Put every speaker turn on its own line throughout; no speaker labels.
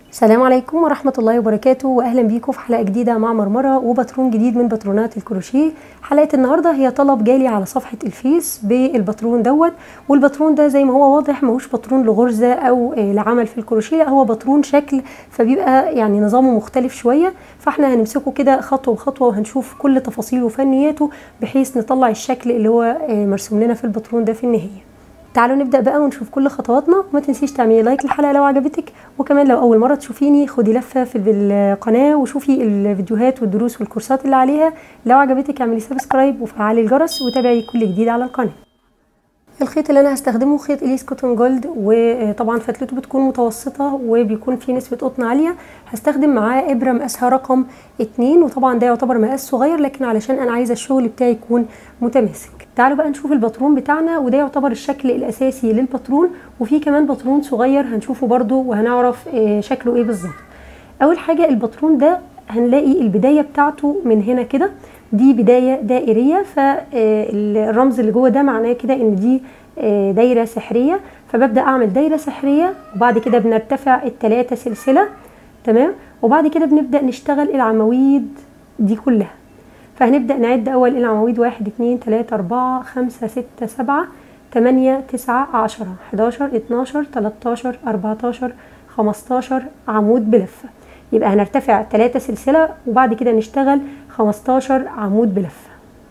السلام عليكم ورحمة الله وبركاته وأهلا بيكم في حلقة جديدة مع مرمرة وباترون جديد من باترونات الكروشيه حلقة النهاردة هي طلب جالي على صفحة الفيس بالباترون دوت والباترون ده زي ما هو واضح ماهوش باترون لغرزة أو آه، لعمل في الكروشيه لا هو باترون شكل فبيبقى يعني نظامه مختلف شوية فاحنا هنمسكه كده خطوة بخطوة وهنشوف كل تفاصيله وفنياته بحيث نطلع الشكل اللي هو آه، مرسوم لنا في الباترون ده في النهاية تعالوا نبدأ بقى ونشوف كل خطواتنا وما تنسيش تعملي لايك للحلقة لو عجبتك وكمان لو أول مرة تشوفيني خدي لفة في القناة وشوفي الفيديوهات والدروس والكورسات اللي عليها لو عجبتك اعملي سبسكرايب وفعلي الجرس وتابعي كل جديد على القناة الخيط اللي انا هستخدمه خيط اليس كوتون جولد وطبعا فتلته بتكون متوسطه وبيكون فيه نسبه قطن عاليه هستخدم معاه ابره مقاسها رقم اتنين وطبعا ده يعتبر مقاس صغير لكن علشان انا عايزه الشغل بتاعي يكون متماسك تعالوا بقى نشوف الباترون بتاعنا وده يعتبر الشكل الاساسي للباترون وفي كمان باترون صغير هنشوفه برده وهنعرف آه، شكله ايه بالظبط اول حاجه الباترون ده هنلاقي البدايه بتاعته من هنا كده دي بدايه دائريه فالرمز اللي جوه ده معناه كده ان دي آه، دايره سحريه فببدا اعمل دايره سحريه وبعد كده بنرتفع الثلاثه سلسله تمام وبعد كده بنبدا نشتغل العواميد دي كلها فهنبدا نعد اول العواميد واحد اتنين تلاته اربعه خمسه سته سبعه تمانية تسعة عشرة حداشر اتناشر تلاتاشر اربعتاشر خمستاشر عمود بلفة يبقى هنرتفع تلاتة سلسلة وبعد كده نشتغل خمستاشر عمود بلفة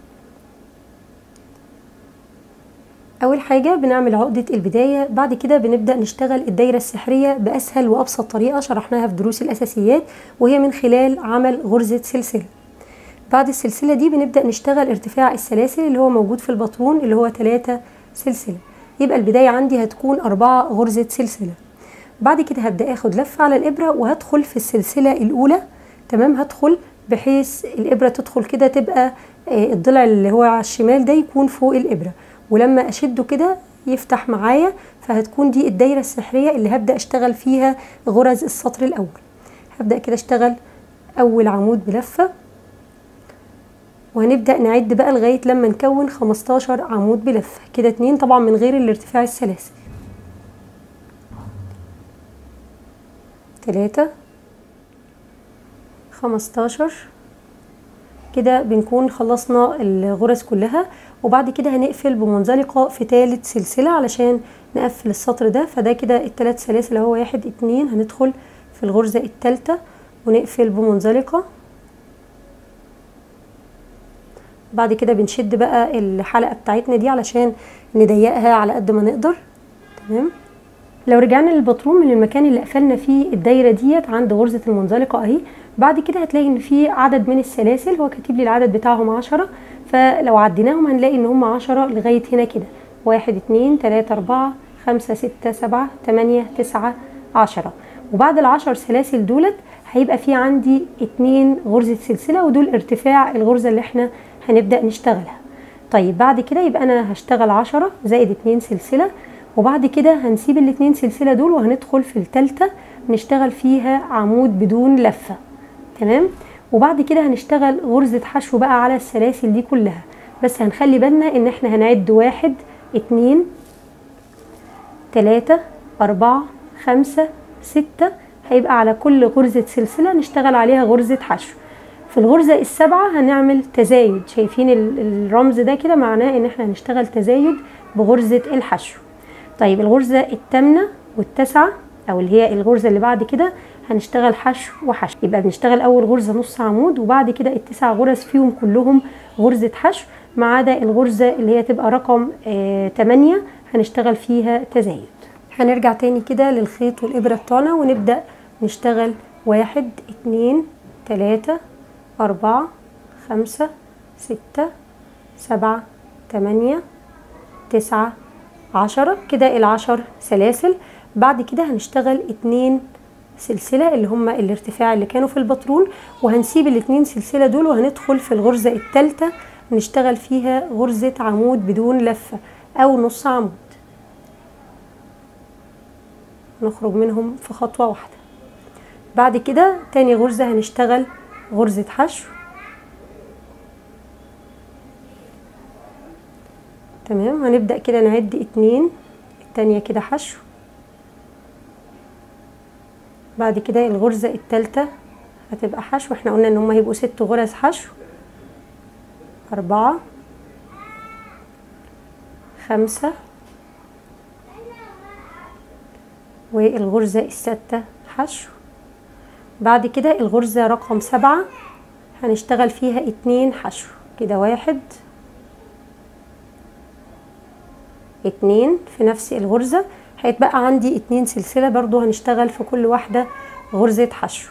اول حاجه بنعمل عقده البدايه بعد كده بنبدا نشتغل الدايره السحريه باسهل وابسط طريقه شرحناها في دروس الاساسيات وهي من خلال عمل غرزه سلسله بعد السلسله دي بنبدا نشتغل ارتفاع السلاسل اللي هو موجود في البطرون اللي هو 3 سلسله يبقى البدايه عندي هتكون أربعة غرزه سلسله بعد كده هبدا اخد لفه على الابره وهدخل في السلسله الاولى تمام هدخل بحيث الابره تدخل كده تبقى آه، الضلع اللي هو على الشمال ده يكون فوق الابره ولما اشده كده يفتح معايا فهتكون دي الدايره السحريه اللي هبدا اشتغل فيها غرز السطر الاول هبدا كده اشتغل اول عمود بلفه وهنبدا نعد بقى لغايه لما نكون 15 عمود بلفه كده اتنين طبعا من غير الارتفاع السلاسل تلاتة خمستاشر كده بنكون خلصنا الغرز كلها وبعد كده هنقفل بمنزلقة في تالت سلسلة علشان نقفل السطر ده فده كده التلات سلاسل اهو واحد اتنين هندخل في الغرزة التالتة ونقفل بمنزلقة بعد كده بنشد بقى الحلقة بتاعتنا دي علشان نضيقها على قد ما نقدر تمام لو رجعنا للباترون من المكان اللي قفلنا فيه الدايره ديت عند غرزه المنزلقه اهي بعد كده هتلاقي ان في عدد من السلاسل هو كاتب لي العدد بتاعهم عشرة فلو عديناهم هنلاقي ان هم عشرة لغايه هنا كده واحد اتنين تلاته اربعه خمسه سته سبعه تمانيه تسعه عشرة وبعد العشر سلاسل دولت هيبقى في عندي اتنين غرزه سلسله ودول ارتفاع الغرزه اللي احنا هنبدا نشتغلها طيب بعد كده يبقى انا هشتغل عشرة زائد اتنين سلسله وبعد كده هنسيب الاتنين سلسله دول وهندخل في التالتة نشتغل فيها عمود بدون لفه تمام وبعد كده هنشتغل غرزه حشو بقى على السلاسل دي كلها بس هنخلي بالنا ان احنا هنعد واحد اتنين تلاتة أربعة خمسة ستة هيبقى على كل غرزة سلسلة نشتغل عليها غرزة حشو في الغرزة السابعة هنعمل تزايد شايفين ال- الرمز ده كده معناه ان احنا هنشتغل تزايد بغرزة الحشو طيب الغرزة الثامنة والتاسعة او اللي هي الغرزة اللي بعد كده هنشتغل حشو وحشو يبقى بنشتغل اول غرزة نص عمود وبعد كده التسع غرز فيهم كلهم غرزة حشو ما عدا الغرزة اللي هي تبقى رقم آه 8 هنشتغل فيها تزايد هنرجع تاني كده للخيط والإبرة بتوعنا ونبدأ نشتغل واحد اتنين تلاتة أربعة خمسة ستة سبعة تمانية تسعة عشرة كده العشر سلاسل بعد كده هنشتغل اتنين سلسلة اللي هما الارتفاع اللي كانوا في الباترون وهنسيب الاتنين سلسلة دول وهندخل في الغرزة التالتة نشتغل فيها غرزة عمود بدون لفة أو نص عمود نخرج منهم في خطوة واحدة بعد كده تاني غرزة هنشتغل غرزة حشو تمام هنبدأ كده نعد اتنين التانية كده حشو بعد كده الغرزة التالتة هتبقى حشو احنا قلنا ان هما هيبقوا ست غرز حشو أربعة خمسة والغرزة الستة حشو بعد كده الغرزة رقم سبعة هنشتغل فيها اتنين حشو كده واحد اتنين في نفس الغرزة هيتبقى عندي اتنين سلسلة برضو هنشتغل في كل واحدة غرزة حشو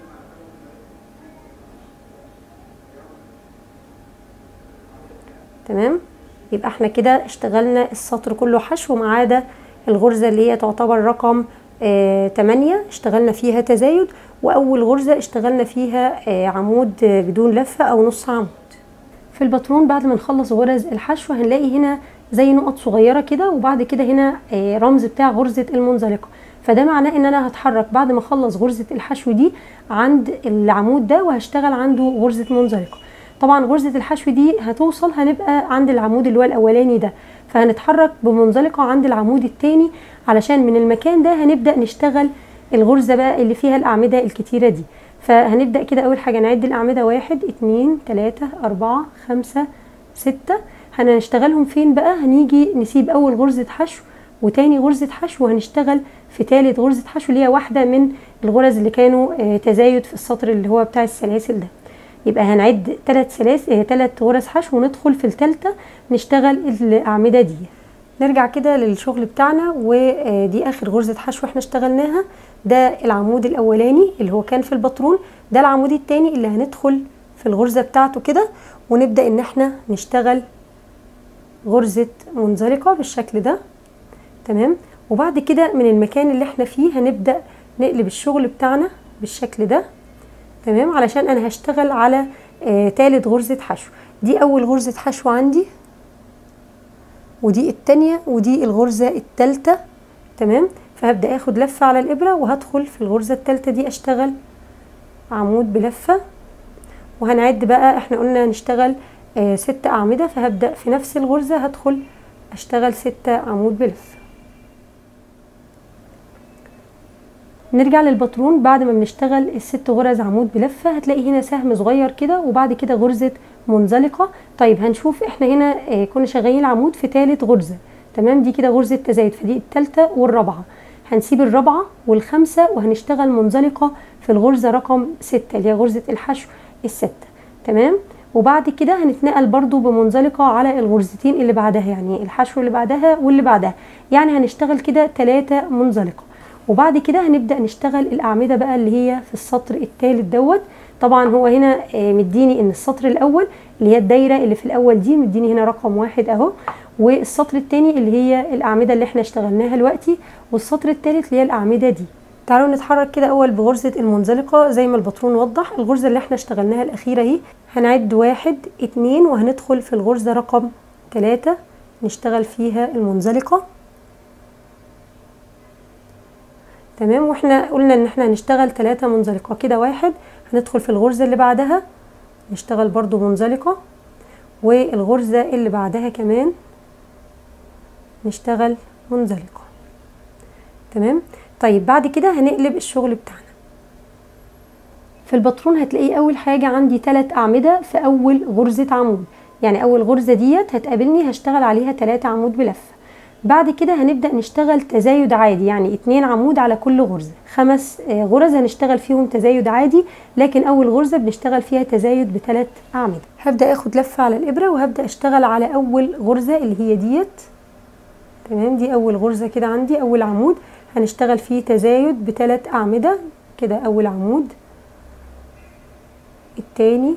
تمام يبقى احنا كده اشتغلنا السطر كله حشو ما عدا الغرزة اللي هي تعتبر رقم آه 8 اشتغلنا فيها تزايد واول غرزة اشتغلنا فيها آه عمود آه بدون لفة او نص عمود في الباترون بعد ما نخلص غرز الحشو هنلاقي هنا زي نقط صغيرة كده وبعد كده هنا آه رمز بتاع غرزة المنزلقة فده معناه ان انا هتحرك بعد ما اخلص غرزة الحشو دي عند العمود ده وهشتغل عنده غرزة منزلقة طبعا غرزة الحشو دي هتوصل هنبقى عند العمود اللي هو الاولاني ده فهنتحرك بمنزلقة عند العمود التاني علشان من المكان ده هنبدأ نشتغل الغرزة بقى اللي فيها الأعمدة الكتيرة دي فهنبدأ كده أول حاجة نعد الأعمدة واحد اتنين تلاتة أربعة خمسة ستة هنشتغلهم فين بقى هنيجي نسيب أول غرزة حشو وتاني غرزة حشو وهنشتغل في تالت غرزة حشو اللي هي واحدة من الغرز اللي كانوا تزايد في السطر اللي هو بتاع السلاسل ده يبقى هنعد تلات سلاسل تلات غرز حشو وندخل في التالتة نشتغل الأعمدة دي نرجع كده للشغل بتاعنا ودي اخر غرزة حشو احنا اشتغلناها ده العمود الاولاني اللي هو كان في الباترون ده العمود التاني اللي هندخل في الغرزة بتاعته كده ونبدأ ان احنا نشتغل غرزة منزلقة بالشكل ده تمام وبعد كده من المكان اللي احنا فيه هنبدأ نقلب الشغل بتاعنا بالشكل ده تمام علشان انا هشتغل على آه تالت غرزة حشو دي اول غرزة حشو عندي ودي التانية ودي الغرزة التالتة تمام فهبدأ اخد لفة على الابرة وهدخل في الغرزة التالتة دي اشتغل عمود بلفة وهنعد بقى احنا قلنا نشتغل آه ست اعمدة فهبدأ في نفس الغرزة هدخل اشتغل ستة عمود بلفة نرجع للباترون بعد ما بنشتغل الست غرز عمود بلفة هتلاقي هنا سهم صغير كده وبعد كده غرزة منزلقة طيب هنشوف احنا هنا اه كنا شغالين العمود في تالت غرزة تمام دي كده غرزة تزايد فدي التالتة والرابعة هنسيب الرابعة والخامسة وهنشتغل منزلقة في الغرزة رقم ستة اللي هي غرزة الحشو الستة تمام وبعد كده هنتنقل برضو بمنزلقة على الغرزتين اللي بعدها يعني الحشو اللي بعدها واللي بعدها يعني هنشتغل كده تلاتة منزلقة وبعد كده هنبدأ نشتغل الأعمدة بقى اللي هي في السطر التالت دوت طبعا هو هنا مديني ان السطر الاول اللي هي الدايره اللي في الاول دي مديني هنا رقم واحد اهو والسطر التاني اللي هي الاعمده اللي احنا اشتغلناها دلوقتي والسطر التالت اللي هي الاعمده دي تعالوا نتحرك كده اول بغرزه المنزلقه زي ما الباترون وضح الغرزه اللي احنا اشتغلناها الاخيره اهي هنعد واحد اتنين وهندخل في الغرزه رقم تلاتة نشتغل فيها المنزلقه تمام واحنا قلنا ان احنا هنشتغل تلاتة منزلقه كده واحد هندخل في الغرزة اللي بعدها نشتغل برضو منزلقة والغرزة اللي بعدها كمان نشتغل منزلقة تمام طيب بعد كده هنقلب الشغل بتاعنا في الباترون هتلاقي اول حاجة عندي تلات اعمدة في اول غرزة عمود يعني اول غرزة ديت هتقابلني هشتغل عليها تلاتة عمود بلفة بعد كده هنبدأ نشتغل تزايد عادي يعني اتنين عمود على كل غرزة خمس غرز هنشتغل فيهم تزايد عادي لكن اول غرزة بنشتغل فيها تزايد بثلاث اعمدة هبدأ اخد لفة على الابرة وهبدأ اشتغل على اول غرزة اللي هي ديت تمام دي اول غرزة كده عندي اول عمود هنشتغل فيه تزايد بثلاث اعمدة كده اول عمود التاني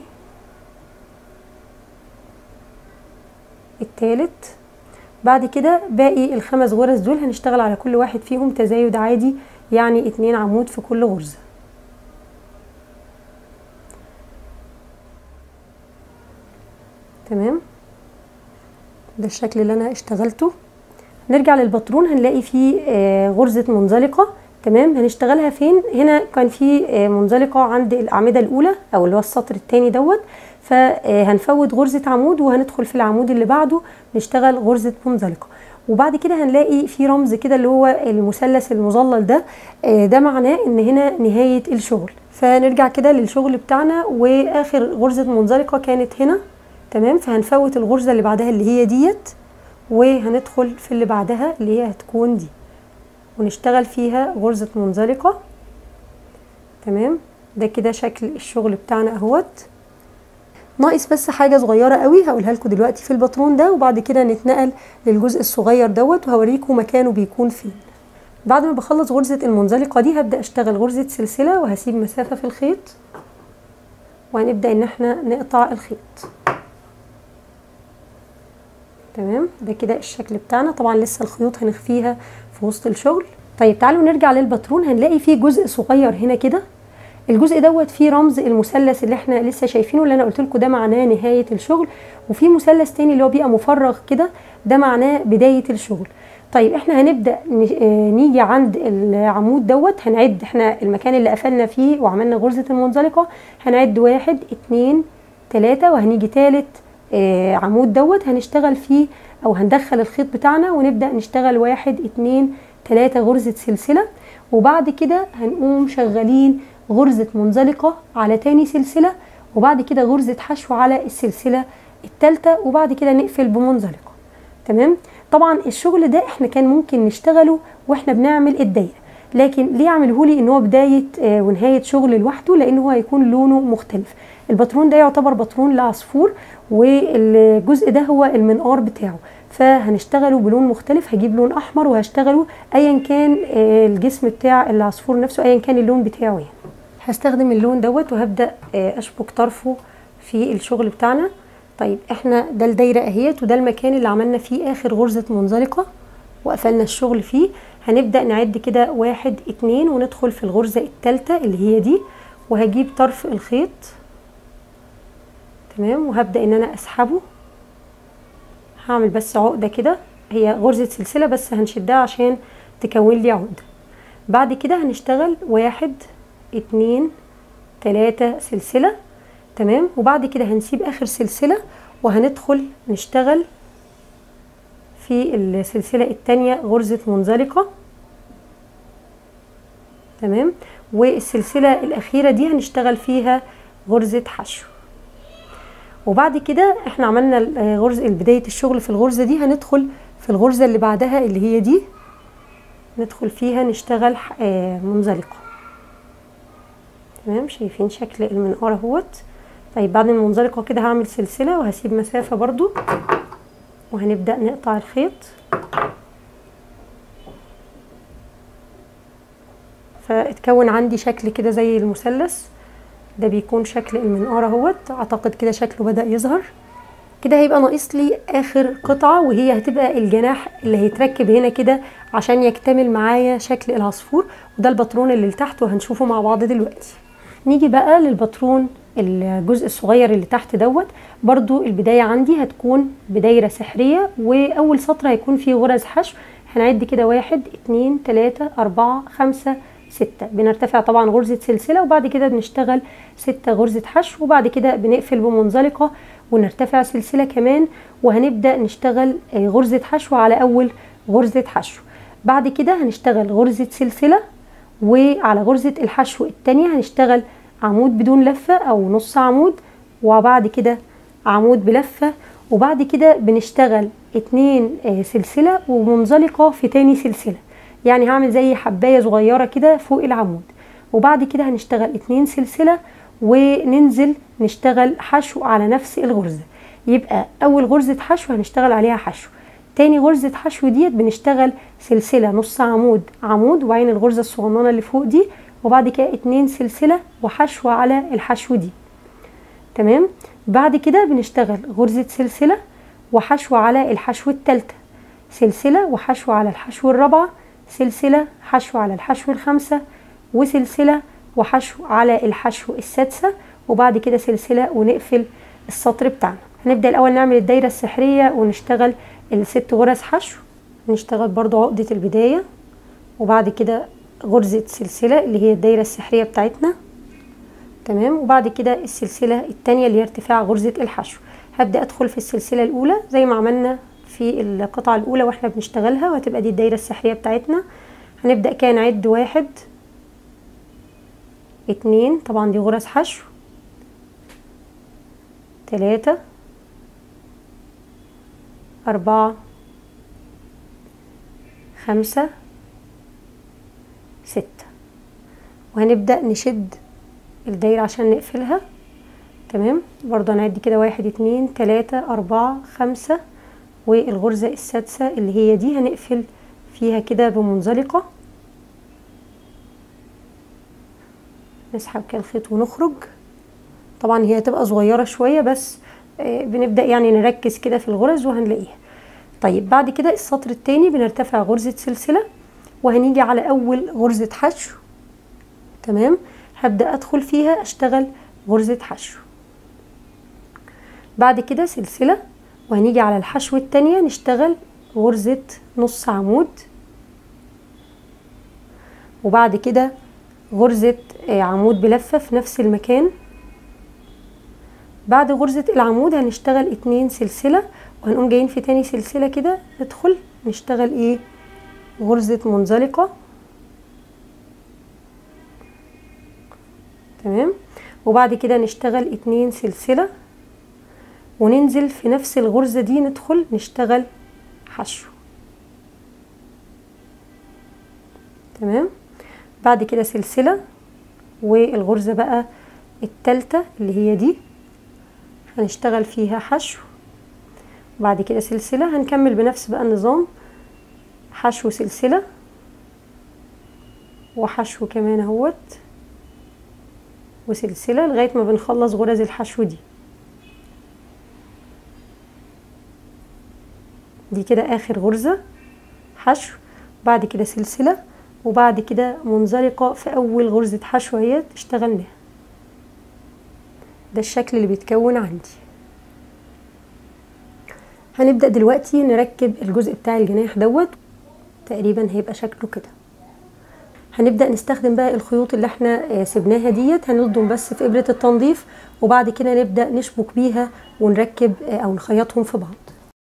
التالت بعد كده باقي الخمس غرز دول هنشتغل على كل واحد فيهم تزايد عادي يعني اتنين عمود في كل غرزة تمام ده الشكل اللي انا اشتغلته نرجع للباترون هنلاقي فيه آه غرزة منزلقة تمام هنشتغلها فين هنا كان في آه منزلقة عند الأعمدة الأولى أو اللي هو السطر التاني دوت فهنفوت غرزة عمود وهندخل في العمود اللي بعده نشتغل غرزة منزلقة وبعد كده هنلاقي في رمز كده اللي هو المثلث المظلل ده آه، ده معناه ان هنا نهاية الشغل فنرجع كده للشغل بتاعنا واخر غرزة منزلقة كانت هنا تمام فهنفوت الغرزة اللي بعدها اللي هي ديت وهندخل في اللي بعدها اللي هي هتكون دي ونشتغل فيها غرزة منزلقة تمام ده كده شكل الشغل بتاعنا اهوت ناقص بس حاجة صغيرة قوي هقولها لكم دلوقتي في الباترون ده وبعد كده نتنقل للجزء الصغير دوت وهوريكم مكانه بيكون فين بعد ما بخلص غرزة المنزلقة دي هبدأ اشتغل غرزة سلسلة وهسيب مسافة في الخيط وهنبدأ ان احنا نقطع الخيط تمام ده كده الشكل بتاعنا طبعا لسه الخيوط هنخفيها في وسط الشغل طيب تعالوا نرجع للباترون هنلاقي فيه جزء صغير هنا كده الجزء دوت فيه رمز المثلث اللي احنا لسه شايفينه اللي انا قلت لكم ده معناه نهايه الشغل وفي مثلث تاني اللي هو بيبقى مفرغ كده ده معناه بدايه الشغل طيب احنا هنبدا ن- آه، نيجي عند العمود دوت هنعد احنا المكان اللي قفلنا فيه وعملنا غرزه المنزلقه هنعد واحد اتنين تلاته وهنيجي تالت آه، عمود دوت هنشتغل فيه او هندخل الخيط بتاعنا ونبدا نشتغل واحد اتنين تلاته غرزه سلسله وبعد كده هنقوم شغالين غرزة منزلقة على تاني سلسلة وبعد كده غرزة حشو على السلسلة التالتة وبعد كده نقفل بمنزلقة تمام طبعا الشغل ده احنا كان ممكن نشتغله واحنا بنعمل الدايرة لكن ليه عمله لي ان هو بداية آه، ونهاية شغل لوحده لان هو هيكون لونه مختلف الباترون ده يعتبر باترون لعصفور والجزء ده هو المنقار بتاعه فهنشتغله بلون مختلف هجيب لون احمر وهشتغله ايا كان آه، الجسم بتاع العصفور نفسه ايا كان اللون بتاعه يعني هستخدم اللون دوت وهبدا آه، اشبك طرفه في الشغل بتاعنا طيب احنا ده الدايره اهيت وده المكان اللي عملنا فيه اخر غرزه منزلقه وقفلنا الشغل فيه هنبدا نعد كده واحد اتنين وندخل في الغرزه التالتة اللي هي دي وهجيب طرف الخيط تمام وهبدا ان انا اسحبه هعمل بس عقده كده هي غرزه سلسله بس هنشدها عشان تكون لي عقده بعد كده هنشتغل واحد اتنين تلاتة سلسلة تمام وبعد كده هنسيب اخر سلسلة وهندخل نشتغل في السلسلة التانية غرزة منزلقة تمام والسلسلة الأخيرة دي هنشتغل فيها غرزة حشو وبعد كده احنا عملنا ال- غرزة بداية الشغل في الغرزة دي هندخل في الغرزة اللي بعدها اللي هي دي ندخل فيها نشتغل ح- آه، منزلقة تمام شايفين شكل المنقار اهوت طيب بعد المنزلقة كده هعمل سلسلة وهسيب مسافة برضو وهنبدأ نقطع الخيط فاتكون عندي شكل كده زي المثلث ده بيكون شكل المنقار اهوت اعتقد كده شكله بدأ يظهر كده هيبقى ناقص لي اخر قطعة وهي هتبقى الجناح اللي هيتركب هنا كده عشان يكتمل معايا شكل العصفور وده الباترون اللي تحت وهنشوفه مع بعض دلوقتي نيجي بقى للباترون الجزء الصغير اللي تحت دوت برضو البداية عندي هتكون بدايرة سحرية وأول سطر هيكون فيه غرز حشو هنعد كده واحد اتنين تلاتة أربعة خمسة ستة بنرتفع طبعا غرزة سلسلة وبعد كده بنشتغل ستة غرزة حشو وبعد كده بنقفل بمنزلقة ونرتفع سلسلة كمان وهنبدأ نشتغل آه، غرزة حشو على أول غرزة حشو بعد كده هنشتغل غرزة سلسلة وعلى غرزة الحشو التانية هنشتغل عمود بدون لفة أو نص عمود وبعد كده عمود بلفة وبعد كده بنشتغل اتنين آه، سلسلة ومنزلقة في تاني سلسلة يعني هعمل زي حباية صغيرة كده فوق العمود وبعد كده هنشتغل اتنين سلسلة وننزل نشتغل حشو على نفس الغرزة يبقى أول غرزة حشو هنشتغل عليها حشو تاني غرزة حشو ديت بنشتغل سلسلة نص عمود عمود وبعدين الغرزة الصغننة اللي فوق دي وبعد كده اتنين سلسلة وحشو على الحشو دي تمام بعد كده بنشتغل غرزة سلسلة وحشو على الحشو التالتة سلسلة وحشو على الحشو الرابعة سلسلة حشو على الحشو الخامسة وسلسلة وحشو على الحشو السادسة وبعد كده سلسلة ونقفل السطر بتاعنا هنبدأ الأول نعمل الدايرة السحرية ونشتغل الست غرز حشو نشتغل برضو عقدة البداية وبعد كده غرزة سلسلة اللي هي الدايرة السحرية بتاعتنا تمام وبعد كده السلسلة التانية اللي هي ارتفاع غرزة الحشو هبدأ أدخل في السلسلة الأولى زي ما عملنا في القطعة الأولى واحنا بنشتغلها وهتبقى دي الدايرة السحرية بتاعتنا هنبدأ كده نعد واحد اتنين طبعا دي غرز حشو تلاتة أربعة خمسة ستة وهنبدأ نشد الدايرة عشان نقفلها تمام برضو هنعد كده واحد اتنين تلاتة أربعة خمسة والغرزة السادسة اللي هي دي هنقفل فيها كده بمنزلقة نسحب كده الخيط ونخرج طبعا هي هتبقى صغيرة شوية بس بنبدأ يعني نركز كده في الغرز وهنلاقيها طيب بعد كده السطر التاني بنرتفع غرزة سلسلة وهنيجي على أول غرزة حشو تمام هبدأ أدخل فيها أشتغل غرزة حشو بعد كده سلسلة وهنيجي على الحشو التانية نشتغل غرزة نص عمود وبعد كده غرزة عمود بلفة في نفس المكان بعد غرزة العمود هنشتغل اتنين سلسلة وهنقوم جايين في تاني سلسلة كده ندخل نشتغل ايه غرزة منزلقة تمام وبعد كده نشتغل اتنين سلسلة وننزل في نفس الغرزة دي ندخل نشتغل حشو تمام بعد كده سلسلة والغرزة بقى التالتة اللي هي دي هنشتغل فيها حشو وبعد كده سلسلة هنكمل بنفس بقى النظام حشو سلسلة وحشو كمان اهوت وسلسلة لغاية ما بنخلص غرز الحشو دي دي كده اخر غرزة حشو بعد كده سلسلة وبعد كده منزلقة في اول غرزة حشو اهيت اشتغلناها ده الشكل اللي بيتكون عندي هنبدأ دلوقتي نركب الجزء بتاع الجناح دوت تقريبا هيبقى شكله كده هنبدأ نستخدم بقى الخيوط اللي احنا سبناها ديت هنلضم بس في إبرة التنظيف وبعد كده نبدأ نشبك بيها ونركب أو نخيطهم في بعض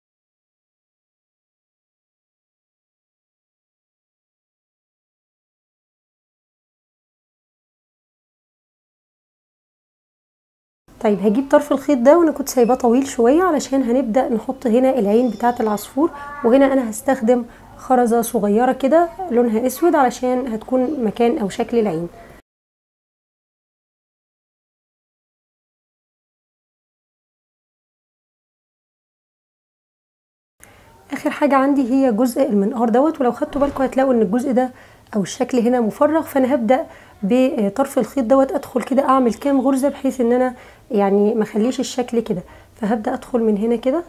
طيب هجيب طرف الخيط ده وانا كنت سايباه طويل شويه علشان هنبدا نحط هنا العين بتاعه العصفور وهنا انا هستخدم خرزه صغيره كده لونها اسود علشان هتكون مكان او شكل العين اخر حاجه عندي هي جزء المنقار دوت ولو خدتوا بالكم هتلاقوا ان الجزء ده او الشكل هنا مفرغ فانا هبدا بطرف الخيط دوت ادخل كده اعمل كام غرزه بحيث ان انا يعني ما اخليش الشكل كده فهبدا ادخل من هنا كده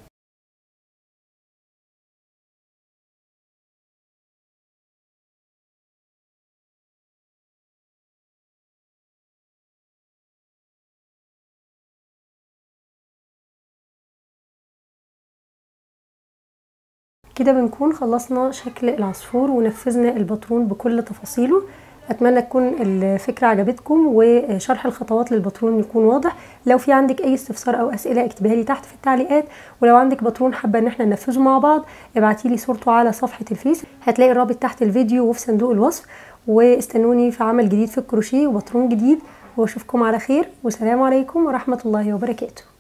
كده بنكون خلصنا شكل العصفور ونفذنا الباترون بكل تفاصيله اتمنى تكون الفكره عجبتكم وشرح الخطوات للباترون يكون واضح لو في عندك اي استفسار او اسئله اكتبها لي تحت في التعليقات ولو عندك باترون حابه ان احنا ننفذه مع بعض ابعتي لي صورته على صفحه الفيس هتلاقي الرابط تحت الفيديو وفي صندوق الوصف واستنوني في عمل جديد في الكروشيه وباترون جديد واشوفكم على خير والسلام عليكم ورحمه الله وبركاته